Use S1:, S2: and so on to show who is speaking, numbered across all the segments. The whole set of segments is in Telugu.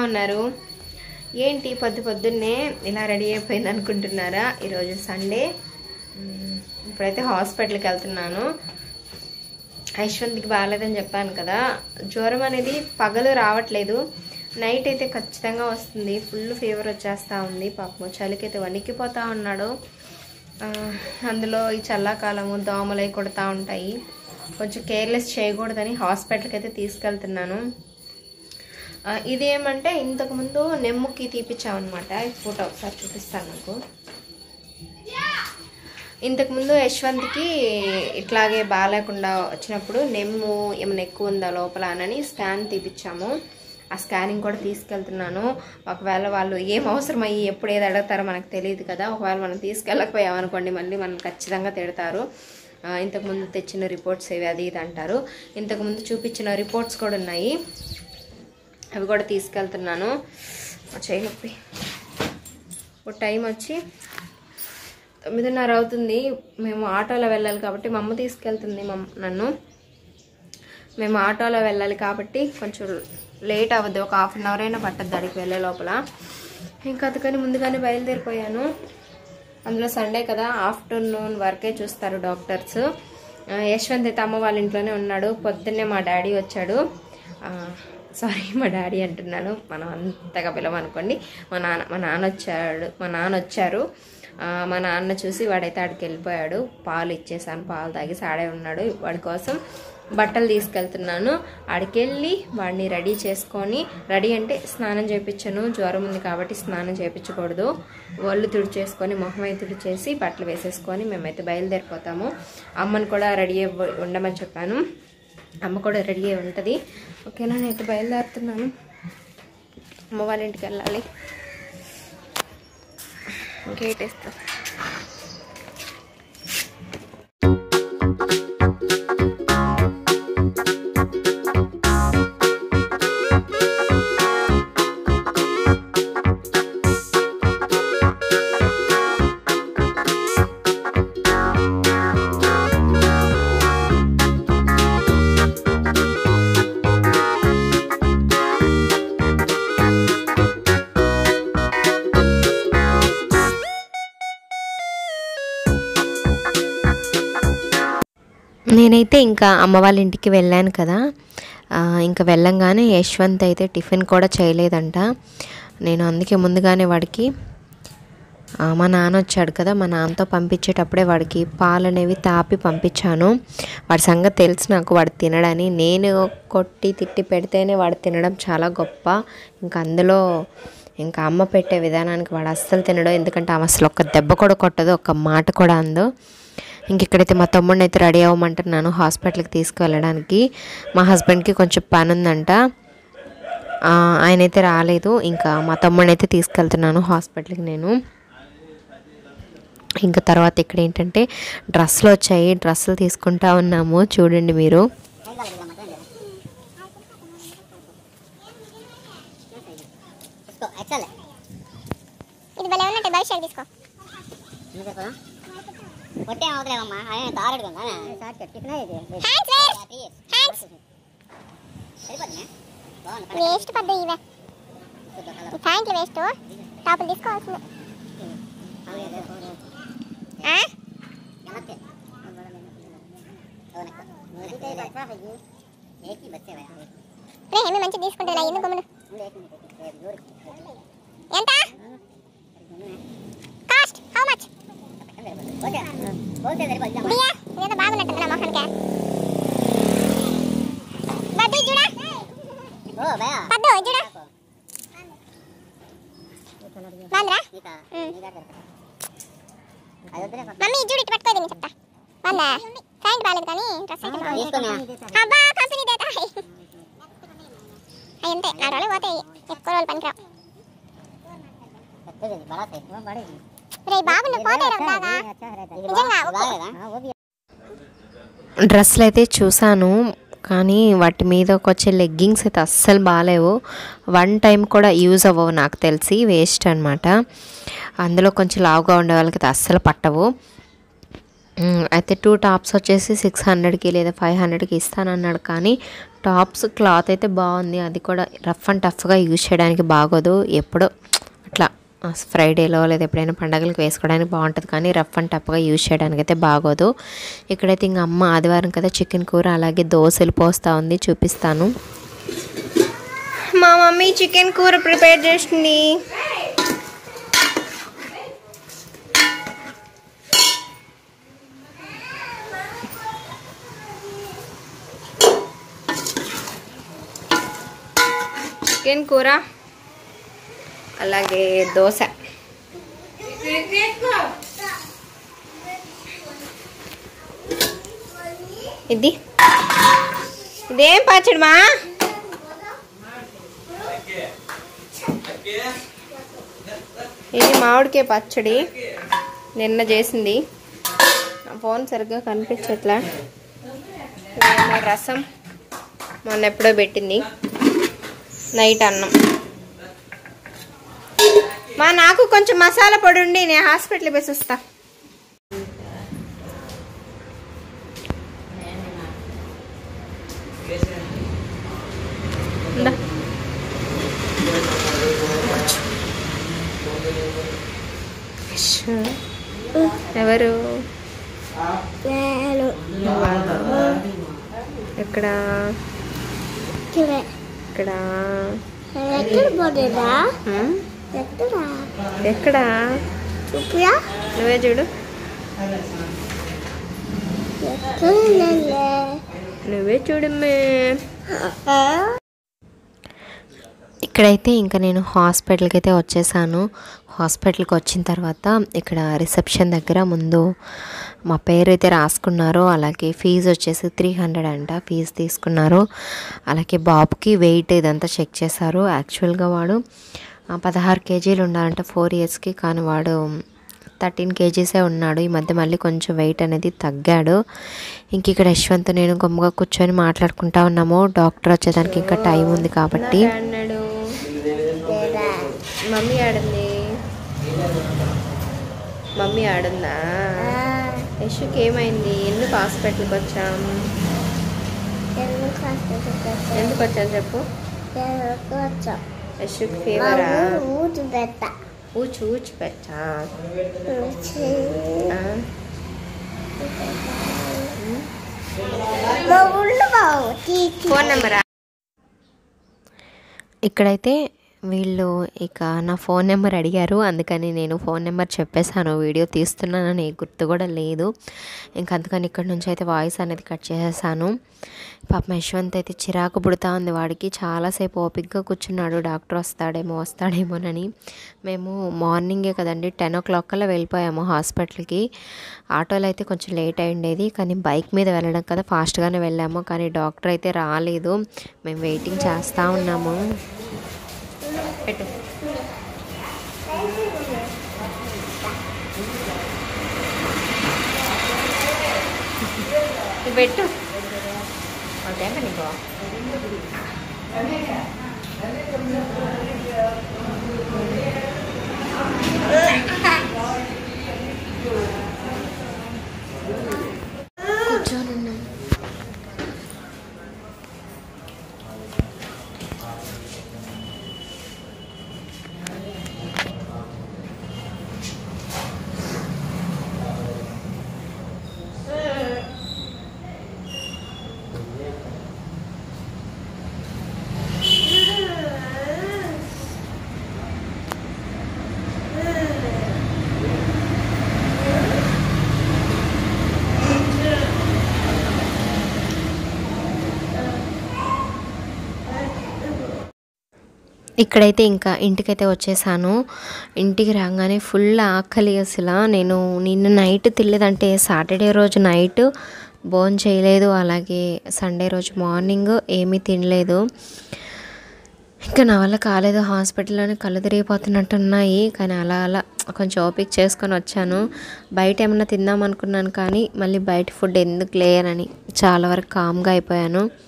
S1: ఉన్నారు ఏంటి పొద్దు పొద్దున్నే ఇలా రెడీ అయిపోయింది అనుకుంటున్నారా ఈరోజు సండే మ్, ఇప్పుడైతే హాస్పిటల్కి వెళ్తున్నాను ఐశ్వంత్కి బాగాలేదని చెప్పాను కదా జ్వరం అనేది పగలు రావట్లేదు నైట్ అయితే ఖచ్చితంగా వస్తుంది ఫుల్ ఫీవర్ వచ్చేస్తూ ఉంది పాపం చలికైతే వణికిపోతూ ఉన్నాడు ఆ, అందులో ఈ చల్లాకాలము దోమలు అవి కొడతా ఉంటాయి కొంచెం కేర్లెస్ చేయకూడదని హాస్పిటల్కి అయితే తీసుకెళ్తున్నాను ఆ, ఇది ఏమంటే ఇంతకుముందు నెమ్ముకి తీపిచ్చామన్నమాట ఈ ఫోటో ఒకసారి చూపిస్తాను నాకు ఇంతకుముందు యశ్వంత్కి ఇట్లాగే బాగాలేకుండా వచ్చినప్పుడు నెమ్ము ఏమైనా ఎక్కువ ఉందా లోపల అని స్కాన్ తీపిచ్చాము ఆ స్కానింగ్ కూడా తీసుకెళ్తున్నాను ఒకవేళ వాళ్ళు ఏం అవసరం అయ్యి ఎప్పుడు ఏది అడుగుతారో మనకు తెలియదు కదా ఒకవేళ మనం తీసుకెళ్ళకపోయామనుకోండి మళ్ళీ మనం ఖచ్చితంగా తిడతారు ఆ, ఇంతకుముందు తెచ్చిన రిపోర్ట్స్ ఏవి అది ఇది అంటారు ఇంతకుముందు చూపించిన రిపోర్ట్స్ కూడా ఉన్నాయి అవి కూడా తీసుకెళ్తున్నాను ఆ చేయి నొప్పి ఇప్పుడు టైం వచ్చి తొమ్మిదిన్నర అవుతుంది మేము ఆటోలో వెళ్ళాలి కాబట్టి మా అమ్మ తీసుకెళ్తుంది మా అమ్మ- నన్ను మేము ఆటోలో వెళ్ళాలి కాబట్టి కొంచెం లేట్ అవ్వద్దు ఒక హాఫ్ అన్ అవర్ అయినా పట్టద్దు అడిగి వెళ్ళే లోపల ఇంకా అందుకని ముందుగానే బయలుదేరిపోయాను అందులో సండే కదా ఆఫ్టర్నూన్ వరకే చూస్తారు డాక్టర్స్ ఆ, యశ్వంత్ అయితే అమ్మ వాళ్ళ ఇంట్లోనే ఉన్నాడు పొద్దున్నే మా డాడీ వచ్చాడు సారీ మా డాడీ అంటున్నాను మనం అంతగా పిలవనుకోండి మా నాన్న మా నాన్న వచ్చాడు మా నాన్న వచ్చారు ఆ, మా నాన్న చూసి వాడైతే ఆడికి వెళ్ళిపోయాడు పాలు ఇచ్చేసాను పాలు తాగేసి ఆడే ఉన్నాడు వాడి కోసం బట్టలు తీసుకెళ్తున్నాను ఆడికి వెళ్ళి వాడిని రెడీ చేసుకొని రెడీ అంటే స్నానం చేయించను జ్వరం ఉంది కాబట్టి స్నానం చేయించకూడదు ఒళ్ళు తుడిచేసుకొని మొహం అయితే తుడిచేసి బట్టలు వేసేసుకొని మేమైతే బయలుదేరిపోతాము అమ్మని కూడా రెడీ అవ్వ ఉండమని చెప్పాను అమ్మ కూడా రెడీ అయి ఉంటుంది ఓకేనా నేనైతే బయలుదేరుతున్నాను అమ్మ వాళ్ళ ఇంటికి వెళ్ళాలి గేట్ వేస్తా నేనైతే ఇంకా అమ్మ వాళ్ళ ఇంటికి వెళ్ళాను కదా ఆ, ఇంకా వెళ్ళంగానే యశ్వంత్ అయితే టిఫిన్ కూడా చేయలేదంట నేను అందుకే ముందుగానే వాడికి ఆ, మా నాన్న వచ్చాడు కదా మా నాన్నతో పంపించేటప్పుడే వాడికి పాలు అనేవి తాపి పంపించాను వాడి సంగతి తెలుసు నాకు వాడు తినడని నేను కొట్టి తిట్టి పెడితేనే వాడు తినడం చాలా గొప్ప ఇంకా అందులో ఇంకా అమ్మ పెట్టే విధానానికి వాడు అస్సలు తినడు ఎందుకంటే ఆమె అసలు ఒక్క దెబ్బ కూడా కొట్టదు ఒక్క మాట కూడా అందు ఇంక ఇక్కడైతే మా తమ్ముడిని అయితే రెడీ అవ్వమంటున్నాను హాస్పిటల్కి తీసుకువెళ్ళడానికి మా హస్బెండ్కి కొంచెం పని ఉందంట ఆ, ఆయనైతే రాలేదు ఇంకా మా తమ్ముడిని అయితే తీసుకెళ్తున్నాను హాస్పిటల్కి నేను ఇంకా తర్వాత ఇక్కడ ఏంటంటే డ్రెస్సులు వచ్చాయి డ్రెస్సులు తీసుకుంటా ఉన్నాము చూడండి మీరు
S2: एक्सेल है
S3: ఇది భలే ఉన్నట్టు భవిష్యత్తు తీసుకో
S2: नहीं देखो ना ಹೊಟ್ಟೆ ಹೋದ್ರೆ ಅಮ್ಮ ಅದೇ ಕಾರ್ ಹಿಡ್ಕೊಂಡ ಸಾಕು ಟಿಫನ್ ಇದೆ
S3: హ్యాండ్స్ వేస్ట్ హ్యాండ్స్
S2: సరిపోతుంది బాగుంది
S3: వేస్ట్ పడ్డ ఇవే ఈ ప్యాంట్లు వేస్ట్ టాపులు తీసుకోవాల్సిందే ఆ? రే ఏమి మంచి తీసుకుంటే ఇలా ఎందుకు గమ్మును ఎంత కాస్ట్ హౌ మచ్ దియా ఇదేదో బాగున్నట్టుంది నా మొహానికి బద్దు చూడా పద్దు చూడా బాగుందిరా మమ్మీ చూడు ఇటు పట్టుకోదు నేను చెప్తా బాగుందా ప్యాంట్ బాగాలేదు కానీ డ్రెస్ అయితే బాగుంది
S2: తీసుకున్నా.
S3: అబ్బా కంపెనీ దేతా అవి అంతే నా రోజులు పోతాయి ఎక్కువ రోజులు పనికిరావు రే బాగుంది పోతాయి రా బాగా నిజంగా ఒప్పు.
S1: డ్రెస్సులు అయితే చూసాను కానీ వాటి మీదకి వచ్చే లెగ్గింగ్స్ అయితే అస్సలు బాగాలేవు వన్ టైం కూడా యూజ్ అవ్వవు నాకు తెలిసి వేస్ట్ అనమాట అందులో కొంచెం లావుగా ఉండే వాళ్ళకి అయితే అస్సలు పట్టవు మ్, అయితే టూ టాప్స్ వచ్చేసి సిక్స్ హండ్రెడ్కి లేదా ఫైవ్ హండ్రెడ్కి ఇస్తానన్నాడు కానీ టాప్స్ క్లాత్ అయితే బాగుంది అది కూడా రఫ్ అండ్ టఫ్గా యూజ్ చేయడానికి బాగోదు ఎప్పుడో అట్లా ఆ, ఫ్రైడేలో లేదా ఎప్పుడైనా పండగలకు వేసుకోవడానికి బాగుంటుంది కానీ రఫ్ అండ్ టఫ్గా యూజ్ చేయడానికి అయితే బాగోదు ఇక్కడైతే ఇంక అమ్మ ఆదివారం కదా చికెన్ కూర అలాగే దోశలు పోస్తూ ఉంది చూపిస్తాను మా మమ్మీ చికెన్ కూర ప్రిపేర్ చేసింది చికెన్ కూర అలాగే దోశ ఇది ఇదేం పచ్చడి మా ఇది మామిడికాయ పచ్చడి నిన్న చేసింది నా ఫోన్ సరిగ్గా కనిపించట్లే ఇదేమో రసం మొన్న ఎప్పుడో పెట్టింది నైట్ అన్నం మా నాకు కొంచెం మసాలా పొడి ఉండి నేను హాస్పిటల్ పోయి వస్తా ఇందా. ఫిష్. ఎవరు
S3: నేను
S1: ఎక్కడ
S3: ఇక్కడ
S1: ఇక్కడ
S3: ఎక్కడ పోతుందా
S1: హ్మ్?
S3: ఎక్కడ
S1: ఎక్కడ
S3: చూపురా
S1: నువ్వే చూడు
S3: ఎక్కడ లేలే.
S1: నువ్వే చూడమ్మే ఇక్కడైతే ఇంకా నేను హాస్పిటల్కి అయితే వచ్చేసాను హాస్పిటల్కి వచ్చిన తర్వాత ఇక్కడ రిసెప్షన్ దగ్గర ముందు మా పేరు అయితే రాసుకున్నారు అలాగే ఫీజు వచ్చేసి త్రీ హండ్రెడ్ అంట ఫీజు తీసుకున్నారు అలాగే బాబుకి వెయిట్ ఇదంతా చెక్ చేశారు యాక్చువల్గా వాడు ఆ, పదహారు కేజీలు ఉండాలంట ఫోర్ ఇయర్స్కి కానీ వాడు థర్టీన్ కేజీసే ఉన్నాడు ఈ మధ్య మళ్ళీ కొంచెం వెయిట్ అనేది తగ్గాడు ఇంక ఇక్కడ యశ్వంత్ నేను గమ్ముగా కూర్చొని మాట్లాడుకుంటా ఉన్నాము డాక్టర్ వచ్చేదానికి ఇంకా టైం ఉంది కాబట్టి అన్నాడు మమ్మీ ఆడింది మమ్మీ ఆడుందా యశుకి ఏమైంది ఎందుకు హాస్పిటల్కి వచ్చాం
S3: ఎందుకు హాస్పిటల్కి వచ్చావు?
S1: ఎందుకు వచ్చాను చెప్పు
S3: ఎందుకు వచ్చావు?
S1: యశుకి ఫీవరా
S3: మా ఊరు పెట్ట.
S1: ఊచి ఊచి పెట్టా
S3: ఊచి.
S1: ఆ,
S3: మా ఊళ్ళో బావు. తీసి.
S1: ఫోన్ నెంబరా ఇక్కడైతే వీళ్ళు ఇక నా ఫోన్ నెంబర్ అడిగారు అందుకని నేను ఫోన్ నెంబర్ చెప్పేశాను వీడియో తీస్తున్నానని గుర్తు కూడా లేదు ఇంక అందుకని ఇక్కడ నుంచి అయితే వాయిస్ అనేది కట్ చేసేసాను పాప యశ్వంత్ అయితే చిరాకు పుడుతూ ఉంది వాడికి చాలాసేపు ఓపిక్గా కూర్చున్నాడు డాక్టర్ వస్తాడేమో వస్తాడేమోనని మేము మార్నింగే కదండి టెన్ ఓ క్లాక్ కల్లా వెళ్ళిపోయాము హాస్పిటల్కి ఆటోలో అయితే కొంచెం లేట్ అయిండేది కానీ బైక్ మీద వెళ్ళడం కదా ఫాస్ట్గానే వెళ్ళాము కానీ డాక్టర్ అయితే రాలేదు మేము వెయిటింగ్ చేస్తూ ఉన్నాము పెట్టు ఇది పెట్టు ఓకే నీకు కూర్చొని ఉన్నాం ఇక్కడైతే ఇంకా ఇంటికైతే వచ్చేసాను ఇంటికి రాగానే ఫుల్ ఆకలి అసలు నేను నిన్న నైట్ తినలేదంటే సాటర్డే రోజు నైట్ బోన్ చేయలేదు అలాగే సండే రోజు మార్నింగ్ ఏమీ తినలేదు ఇంకా నా వల్ల కాలేదు హాస్పిటల్లోనే కళ్ళు తిరిగిపోతున్నట్టు ఉన్నాయి కానీ అలా అలా కొంచెం ఓపిక చేసుకొని వచ్చాను బయట ఏమన్నా తిందాం అనుకున్నాను కానీ మళ్ళీ బయట ఫుడ్ ఎందుకు లేయనని చాలా వరకు కామ్గా అయిపోయాను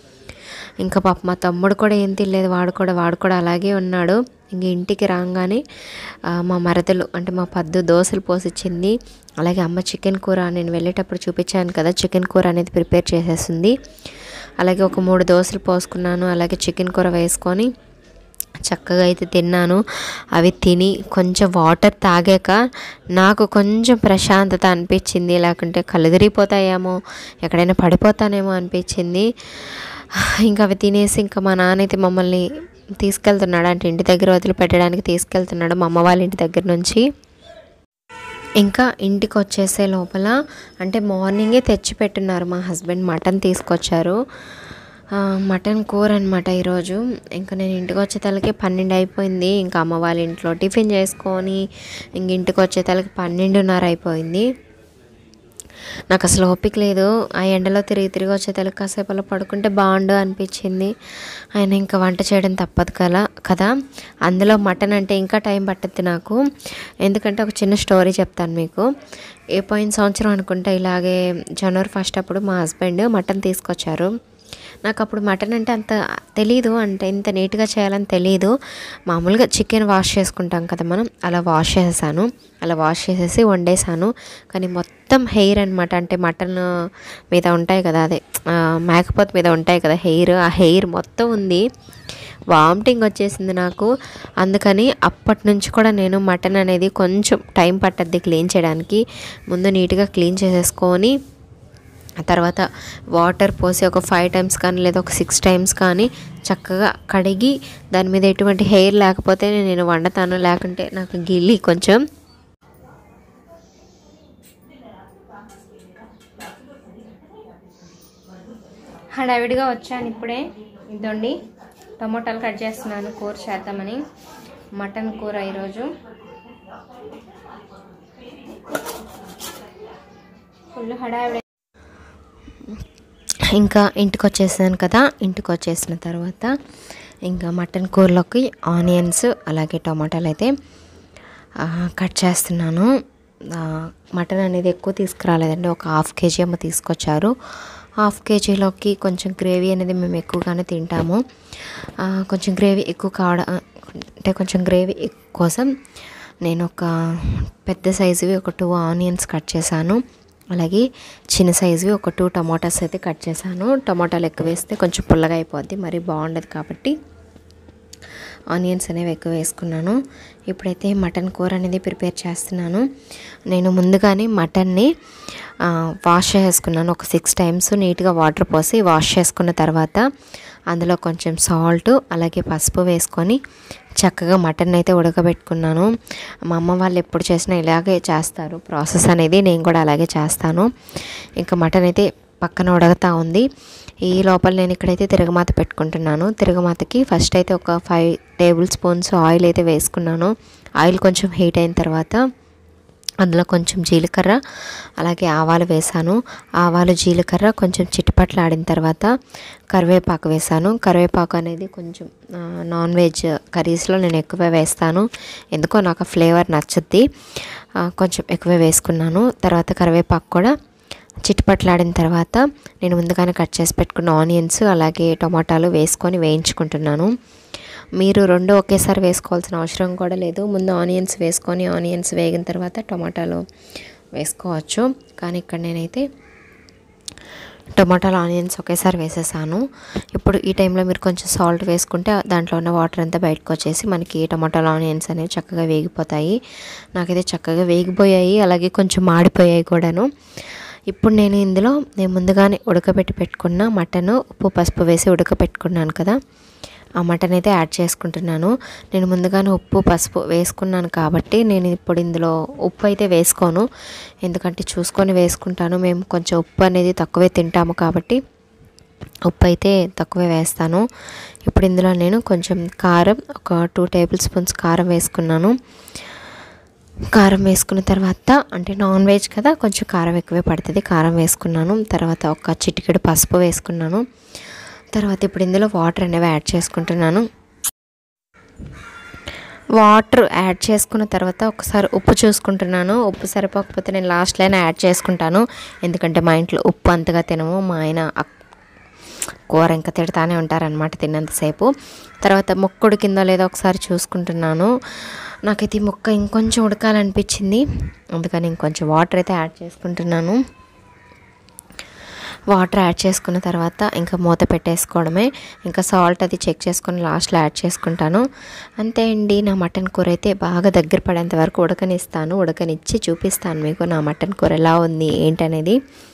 S1: ఇంకా పాప మా తమ్ముడు కూడా ఏం తినలేదు వాడు కూడా వాడు కూడా అలాగే ఉన్నాడు ఇంక ఇంటికి రాగానే ఆ, మా మరదలు అంటే మా పద్దు దోశలు పోసిచ్చింది అలాగే అమ్మ చికెన్ కూర నేను వెళ్ళేటప్పుడు చూపించాను కదా చికెన్ కూర అనేది ప్రిపేర్ చేసేసింది అలాగే ఒక మూడు దోశలు పోసుకున్నాను అలాగే చికెన్ కూర వేసుకొని చక్కగా అయితే తిన్నాను అవి తిని కొంచెం వాటర్ తాగాక నాకు కొంచెం ప్రశాంతత అనిపించింది లేకుంటే కళ్ళు తిరిగిపోతాయేమో ఎక్కడైనా పడిపోతానేమో అనిపించింది ఇంకా అవి తినేసి ఇంకా మా నాన్న అయితే మమ్మల్ని తీసుకెళ్తున్నాడు అంటే ఇంటి దగ్గర వదిలిపెట్టడానికి తీసుకెళ్తున్నాడు మా అమ్మ వాళ్ళ ఇంటి దగ్గర నుంచి ఇంకా ఇంటికి వచ్చేసే లోపల అంటే మార్నింగే తెచ్చి పెట్టున్నారు మా హస్బెండ్ మటన్ తీసుకొచ్చారు ఆ, మటన్ కూర అనమాట ఈరోజు ఇంకా నేను ఇంటికి వచ్చేతలకి పన్నెండు అయిపోయింది ఇంకా అమ్మ వాళ్ళ ఇంట్లో టిఫిన్ చేసుకొని ఇంక ఇంటికి వచ్చేతలకి పన్నెండున్నర అయిపోయింది నాకు అసలు ఓపిక లేదు ఆ ఎండలో తిరిగి తిరిగి వచ్చేతలకి కాసేపు అలా పడుకుంటే బాగుండు అనిపించింది ఆయన ఇంకా వంట చేయడం తప్పదు కదా కదా అందులో మటన్ అంటే ఇంకా టైం పట్టుద్ది నాకు ఎందుకంటే ఒక చిన్న స్టోరీ చెప్తాను మీకు ఏ పోయిన సంవత్సరం అనుకుంటా ఇలాగే జనవరి ఫస్ట్ అప్పుడు మా హస్బెండ్ మటన్ తీసుకొచ్చారు నాకు అప్పుడు మటన్ అంటే అంత తెలీదు అంటే ఇంత నీట్గా చేయాలని తెలియదు మామూలుగా చికెన్ వాష్ చేసుకుంటాం కదా మనం అలా వాష్ చేసేసాను అలా వాష్ చేసేసి వండేసాను కానీ మొత్తం హెయిర్ అనమాట అంటే మటన్ మీద ఉంటాయి కదా అదే ఆ, మేకపోతు మీద ఉంటాయి కదా హెయిర్ ఆ హెయిర్ మొత్తం ఉంది వామిటింగ్ వచ్చేసింది నాకు అందుకని అప్పటి నుంచి కూడా నేను మటన్ అనేది కొంచెం టైం పట్టద్ది క్లీన్ చేయడానికి ముందు నీట్గా క్లీన్ చేసేసుకొని ఆ తర్వాత వాటర్ పోసి ఒక ఫైవ్ టైమ్స్ కానీ లేదా ఒక సిక్స్ టైమ్స్ కానీ చక్కగా కడిగి దాని మీద ఎటువంటి హెయిర్ లేకపోతే నేను వండుతాను లేకుంటే నాకు గిల్లి కొంచెం హడావిడిగా వచ్చాను ఇప్పుడే ఇదండి టమోటాలు కట్ చేస్తున్నాను కూర చేద్దామని మటన్ కూర ఈరోజు ఫుల్ హడావిడి ఇంకా ఇంటికి వచ్చేసాను కదా ఇంటికి వచ్చేసిన తర్వాత ఇంకా మటన్ కూరలోకి ఆనియన్స్ అలాగే టమాటాలు అయితే ఆ, కట్ చేస్తున్నాను ఆ, మటన్ అనేది ఎక్కువ తీసుకురాలేదండి ఒక హాఫ్ కేజీ ఏమో తీసుకొచ్చారు హాఫ్ కేజీలోకి కొంచెం గ్రేవీ అనేది మేము ఎక్కువగానే తింటాము ఆ, కొంచెం గ్రేవీ ఎక్కువ కావడం అంటే కొంచెం గ్రేవీ కోసం నేను ఒక పెద్ద సైజువి ఒక టూ ఆనియన్స్ కట్ చేశాను అలాగే చిన్న సైజువి ఒక టూ టమాటాస్ అయితే కట్ చేశాను టమాటాలు ఎక్కువ వేస్తే కొంచెం పుల్లగా అయిపోద్ది మరి బాగుండదు కాబట్టి ఆనియన్స్ అనేవి ఎక్కువ వేసుకున్నాను ఇప్పుడైతే మటన్ కూర అనేది ప్రిపేర్ చేస్తున్నాను నేను ముందుగానే మటన్ని ఆ, వాష్ చేసుకున్నాను ఒక సిక్స్ టైమ్స్ నీట్గా వాటర్ పోసి వాష్ చేసుకున్న తర్వాత అందులో కొంచెం సాల్ట్ అలాగే పసుపు వేసుకొని చక్కగా మటన్ అయితే ఉడకబెట్టుకున్నాను మా అమ్మ వాళ్ళు ఎప్పుడు చేసినా ఇలాగే చేస్తారు ప్రాసెస్ అనేది నేను కూడా అలాగే చేస్తాను ఇంకా మటన్ అయితే పక్కన ఉడకతా ఉంది ఈ లోపల నేను ఇక్కడైతే తిరగమాత పెట్టుకుంటున్నాను తిరగమాతకి ఫస్ట్ అయితే ఒక ఫైవ్ టేబుల్ స్పూన్స్ ఆయిల్ అయితే వేసుకున్నాను ఆయిల్ కొంచెం హీట్ అయిన తర్వాత అందులో కొంచెం జీలకర్ర అలాగే ఆవాలు వేసాను ఆవాలు జీలకర్ర కొంచెం చిట్టుపట్లాడిన తర్వాత కరివేపాకు వేసాను కరివేపాకు అనేది కొంచెం ఆ, నాన్ వెజ్ కర్రీస్లో నేను ఎక్కువ వేస్తాను ఎందుకో నాకు ఆ ఫ్లేవర్ నచ్చుద్ది ఆ, కొంచెం ఎక్కువ వేసుకున్నాను తర్వాత కరివేపాకు కూడా చిట్టుపట్లాడిన తర్వాత నేను ముందుగానే కట్ చేసి పెట్టుకున్న ఆనియన్స్ అలాగే టమాటాలు వేసుకొని వేయించుకుంటున్నాను మీరు రెండు ఒకేసారి వేసుకోవాల్సిన అవసరం కూడా లేదు ముందు ఆనియన్స్ వేసుకొని ఆనియన్స్ వేగిన తర్వాత టమాటాలు వేసుకోవచ్చు కానీ ఇక్కడ నేనైతే టమాటాలు ఆనియన్స్ ఒకేసారి వేసేసాను ఇప్పుడు ఈ టైంలో మీరు కొంచెం సాల్ట్ వేసుకుంటే దాంట్లో ఉన్న వాటర్ అంతా బయటకు వచ్చేసి మనకి టమాటాలు ఆనియన్స్ అనేవి చక్కగా వేగిపోతాయి నాకైతే చక్కగా వేగిపోయాయి అలాగే కొంచెం మాడిపోయాయి కూడాను ఇప్పుడు నేను ఇందులో నేను ముందుగానే ఉడకబెట్టి పెట్టుకున్న మటన్ ఉప్పు పసుపు వేసి ఉడకబెట్టుకున్నాను కదా ఆ మటన్ అయితే యాడ్ చేసుకుంటున్నాను నేను ముందుగానే ఉప్పు పసుపు వేసుకున్నాను కాబట్టి నేను ఇప్పుడు ఇందులో ఉప్పు అయితే వేసుకోను ఎందుకంటే చూసుకొని వేసుకుంటాను మేము కొంచెం ఉప్పు అనేది తక్కువే తింటాము కాబట్టి ఉప్పు అయితే తక్కువే వేస్తాను ఇప్పుడు ఇందులో నేను కొంచెం కారం ఒక టూ టేబుల్ స్పూన్స్ కారం వేసుకున్నాను కారం వేసుకున్న తర్వాత అంటే నాన్ వెజ్ కదా కొంచెం కారం ఎక్కువే పడుతుంది కారం వేసుకున్నాను తర్వాత ఒక చిటికెడు పసుపు వేసుకున్నాను తర్వాత ఇప్పుడు ఇందులో వాటర్ అనేవి యాడ్ చేసుకుంటున్నాను వాటర్ యాడ్ చేసుకున్న తర్వాత ఒకసారి ఉప్పు చూసుకుంటున్నాను ఉప్పు సరిపోకపోతే నేను లాస్ట్లో అయినా యాడ్ చేసుకుంటాను ఎందుకంటే మా ఇంట్లో ఉప్పు అంతగా తినము మా ఆయన అక్- కూర ఇంకా తిడతానే ఉంటారనమాట తిన్నంతసేపు తర్వాత ముక్క ఉడికిందో లేదో ఒకసారి చూసుకుంటున్నాను నాకైతే ఈ ముక్క ఇంకొంచెం ఉడకాలనిపించింది అందుకని ఇంకొంచెం వాటర్ అయితే యాడ్ చేసుకుంటున్నాను వాటర్ యాడ్ చేసుకున్న తర్వాత ఇంకా మూత పెట్టేసుకోవడమే ఇంకా సాల్ట్ అది చెక్ చేసుకొని లాస్ట్లో యాడ్ చేసుకుంటాను అంతే అండి నా మటన్ కూర అయితే బాగా దగ్గర పడేంత వరకు ఉడకనిస్తాను ఉడకనిచ్చి చూపిస్తాను మీకు నా మటన్ కూర ఎలా ఉంది ఏంటనేది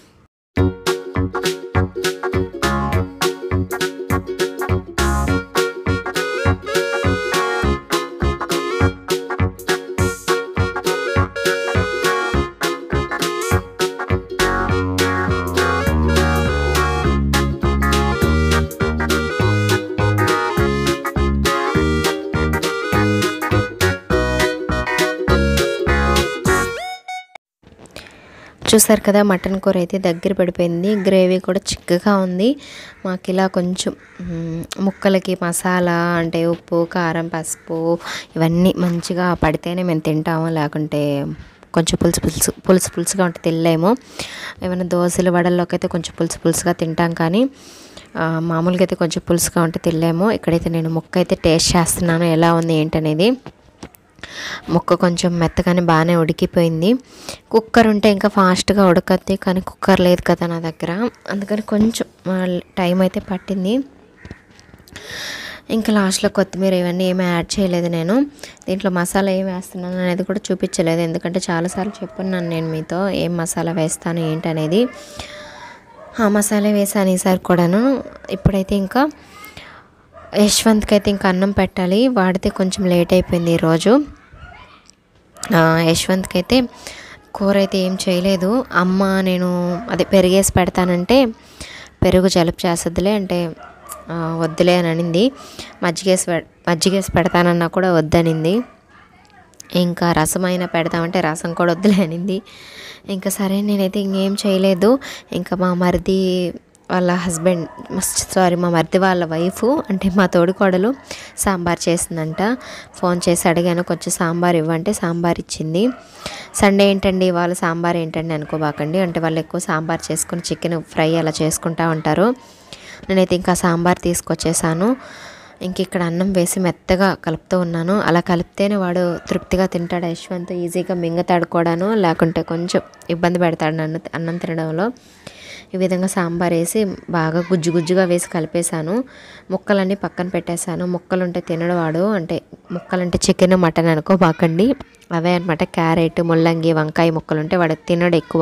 S1: చూసారు కదా మటన్ కూర అయితే దగ్గర పడిపోయింది గ్రేవీ కూడా చిక్కగా ఉంది మాకు ఇలా కొంచెం మ్, ముక్కలకి మసాలా అంటే ఉప్పు కారం పసుపు ఇవన్నీ మంచిగా పడితేనే మేము తింటాము లేకుంటే కొంచెం పులుసు పులుసు పులుసు పులుసుగా ఉంటే తినలేము ఏమైనా దోశలు వడల్లోకి అయితే కొంచెం పులుసు పులుసుగా తింటాం కానీ ఆ, మామూలుగా అయితే కొంచెం పులుసుగా ఉంటే తినలేము ఇక్కడైతే నేను ముక్క అయితే టేస్ట్ చేస్తున్నాను ఎలా ఉంది ఏంటనేది ముక్క కొంచెం మెత్తగానే బాగానే ఉడికిపోయింది కుక్కర్ ఉంటే ఇంకా ఫాస్ట్గా ఉడకద్ది కానీ కుక్కర్ లేదు కదా నా దగ్గర అందుకని కొంచెం ఆ, టైం అయితే పట్టింది ఇంకా లాస్ట్లో కొత్తిమీర ఇవన్నీ ఏమీ యాడ్ చేయలేదు నేను దీంట్లో మసాలా ఏం వేస్తున్నాను అనేది కూడా చూపించలేదు ఎందుకంటే చాలాసార్లు చెప్పున్నాను నేను మీతో ఏం మసాలా వేస్తాను ఏంటనేది ఆ మసాలా వేసాను ఈసారి కూడాను ఇప్పుడైతే ఇంకా యశ్వంత్కి అయితే ఇంకా అన్నం పెట్టాలి వాడితే కొంచెం లేట్ అయిపోయింది ఈరోజు ఆ, యశ్వంత్కి అయితే కూర అయితే ఏం చేయలేదు అమ్మ నేను అదే పెరిగేసి పెడతానంటే పెరుగు జలుపు చేస్తుందిలే అంటే ఆ, వద్దులే అని అనింది మజ్జిగేసి పె మజ్జిగేసి పెడతానన్నా కూడా వద్దనింది ఇంకా రసం అయినా పెడదామంటే రసం కూడా వద్దులే అనింది ఇంకా సరే నేనైతే ఇంకేం చేయలేదు ఇంకా మా మరిది వాళ్ళ హస్బెండ్ సారీ మా మరిది వాళ్ళ వైఫ్ అంటే మా తోడికోడలు సాంబార్ చేసిందంట ఫోన్ చేసి అడిగాను కొంచెం సాంబార్ ఇవ్వంటే సాంబార్ ఇచ్చింది సండే ఏంటండి వాళ్ళు సాంబార్ ఏంటండి అనుకోబాకండి అంటే వాళ్ళు ఎక్కువ సాంబార్ చేసుకుని చికెన్ ఫ్రై అలా చేసుకుంటా ఉంటారు నేనైతే ఇంకా సాంబార్ తీసుకొచ్చేసాను ఇంక ఇక్కడ అన్నం వేసి మెత్తగా కలుపుతూ ఉన్నాను అలా కలిపితేనే వాడు తృప్తిగా తింటాడు యశ్వంత్ ఈజీగా మింగతాడు కూడాను లేకుంటే కొంచెం ఇబ్బంది పెడతాడు నన్ను అన్నం తినడంలో ఈ విధంగా సాంబార్ వేసి బాగా గుజ్జు గుజ్జుగా వేసి కలిపేశాను ముక్కలన్నీ పక్కన పెట్టేశాను ముక్కలు ఉంటే తినడు వాడు అంటే ముక్కలంటే చికెన్ మటన్ అనుకో బాకండి అవే అనమాట క్యారెట్ ముల్లంగి వంకాయ ముక్కలు ఉంటే వాడు తినడు ఎక్కువ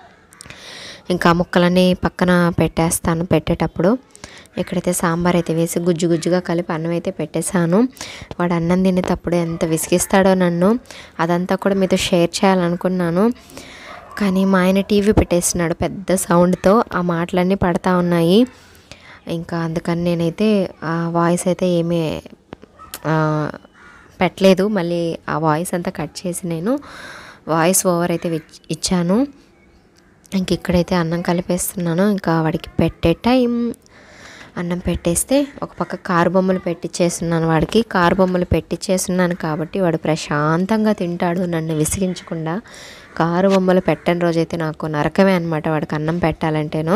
S1: ఇంకా ముక్కలన్నీ పక్కన పెట్టేస్తాను పెట్టేటప్పుడు ఇక్కడైతే సాంబార్ అయితే వేసి గుజ్జు గుజ్జుగా కలిపి అన్నం అయితే పెట్టేశాను వాడు అన్నం తినేటప్పుడు ఎంత విసిగిస్తాడో నన్ను అదంతా కూడా మీతో షేర్ చేయాలనుకున్నాను కానీ మా ఆయన టీవీ పెట్టేస్తున్నాడు పెద్ద సౌండ్తో ఆ మాటలన్నీ పడతా ఉన్నాయి ఇంకా అందుకని నేనైతే ఆ వాయిస్ అయితే ఏమీ ఆ, పెట్టలేదు మళ్ళీ ఆ వాయిస్ అంతా కట్ చేసి నేను వాయిస్ ఓవర్ అయితే ఇచ్- ఇచ్చాను ఇంక ఇక్కడైతే అన్నం కలిపేస్తున్నాను ఇంకా వాడికి పెట్టే టైం అన్నం పెట్టేస్తే ఒక పక్క కారు బొమ్మలు పెట్టించేస్తున్నాను వాడికి కారు బొమ్మలు పెట్టించేస్తున్నాను కాబట్టి వాడు ప్రశాంతంగా తింటాడు నన్ను విసిగించకుండా కారు బొమ్మలు పెట్టని రోజైతే నాకు నరకమే అనమాట వాడికి అన్నం పెట్టాలంటేను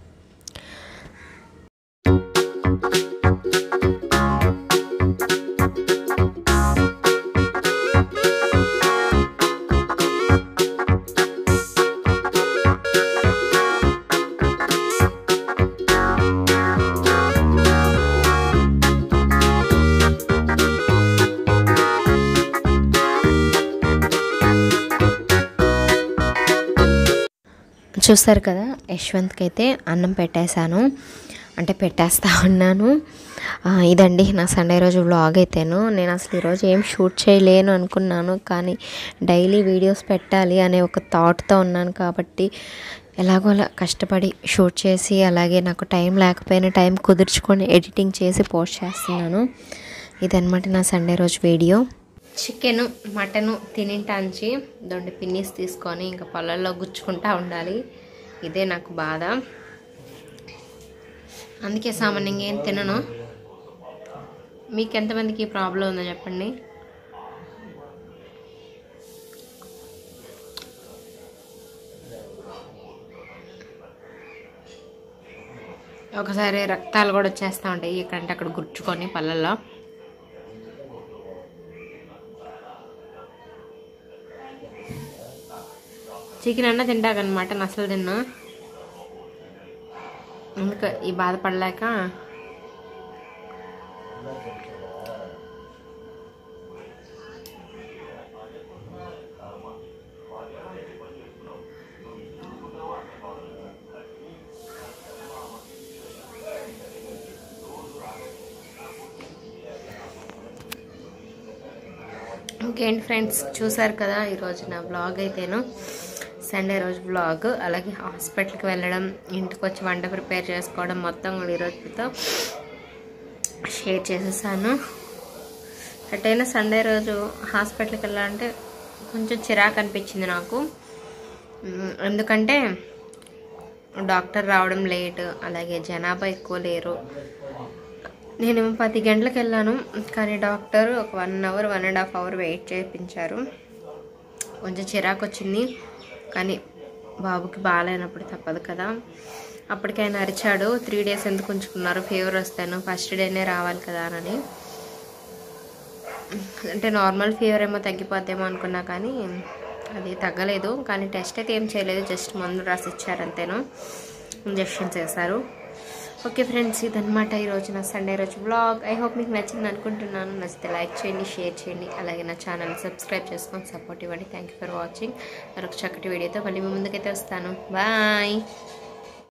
S1: చూస్తారు కదా యశ్వంత్కి అయితే అన్నం పెట్టేశాను అంటే పెట్టేస్తా ఉన్నాను ఆ, ఇదండి నా సండే రోజు వ్లాగ్ అయితేను నేను అసలు ఈరోజు ఏం షూట్ చేయలేను అనుకున్నాను కానీ డైలీ వీడియోస్ పెట్టాలి అనే ఒక థాట్తో ఉన్నాను కాబట్టి ఎలాగోలా కష్టపడి షూట్ చేసి అలాగే నాకు టైం లేకపోయినా టైం కుదుర్చుకొని ఎడిటింగ్ చేసి పోస్ట్ చేస్తున్నాను ఇదనమాట నా సండే రోజు వీడియో చికెన్ మటను తినింటాంచి దొండి పిన్నీస్ తీసుకొని ఇంకా పొలాల్లో గుచ్చుకుంటా ఉండాలి ఇదే నాకు బాధ అందుకే సామాన్యంగా ఏం తినను మీకు ఎంతమందికి ప్రాబ్లం ఉందో చెప్పండి ఒకసారి రక్తాలు కూడా వచ్చేస్తూ ఉంటాయి ఇక్కడంటే అక్కడ గుర్చుకొని పళ్ళల్లో చికెన్ అన్న తింటాకనమాట అసలు తిన్నా ఇంకా ఈ బాధపడలేక ఇంకేంటి ఫ్రెండ్స్ చూసారు కదా ఈరోజు నా బ్లాగ్ అయితేను సండే రోజు బ్లాగ్ అలాగే హాస్పిటల్కి వెళ్ళడం ఇంటికి వచ్చి వంట ప్రిపేర్ చేసుకోవడం మొత్తం కూడా ఈరోజు మీతో షేర్ చేసేసాను అటైనా సండే రోజు హాస్పిటల్కి వెళ్ళాలంటే కొంచెం చిరాకు అనిపించింది నాకు ఉమ్, ఎందుకంటే డాక్టర్ రావడం లేట్ అలాగే జనాభా ఎక్కువ లేరు నేను పది గంటలకు వెళ్ళాను కానీ డాక్టర్ ఒక one hour one and half hour wait చేయించారు కొంచెం చిరాకు వచ్చింది కానీ బాబుకి బాగాలేనప్పుడు తప్పదు కదా అప్పటికి ఆయన అరిచాడు త్రీ డేస్ ఎందుకు ఉంచుకున్నారు ఫీవర్ వస్తాను ఫస్ట్ డేనే రావాలి కదా అని అంటే నార్మల్ ఫీవర్ ఏమో తగ్గిపోద్దేమో అనుకున్నా కానీ అది తగ్గలేదు కానీ టెస్ట్ అయితే ఏం చేయలేదు జస్ట్ మందు రాసి ఇచ్చారు అంతేను ఇంజెక్షన్స్ వేశారు ఓకే ఫ్రెండ్స్ ఇదనమాట ఈరోజు నా సండే రోజు బ్లాగ్ ఐ హోప్ మీకు నచ్చింది అనుకుంటున్నాను నచ్చితే లైక్ చేయండి షేర్ చేయండి అలాగే నా ఛానల్ సబ్స్క్రైబ్ చేసుకొని సపోర్ట్ ఇవ్వండి థ్యాంక్ యూ ఫర్ వాచింగ్ మరొక చక్కటి వీడియోతో మళ్ళీ మీ ముందుకైతే వస్తాను బాయ్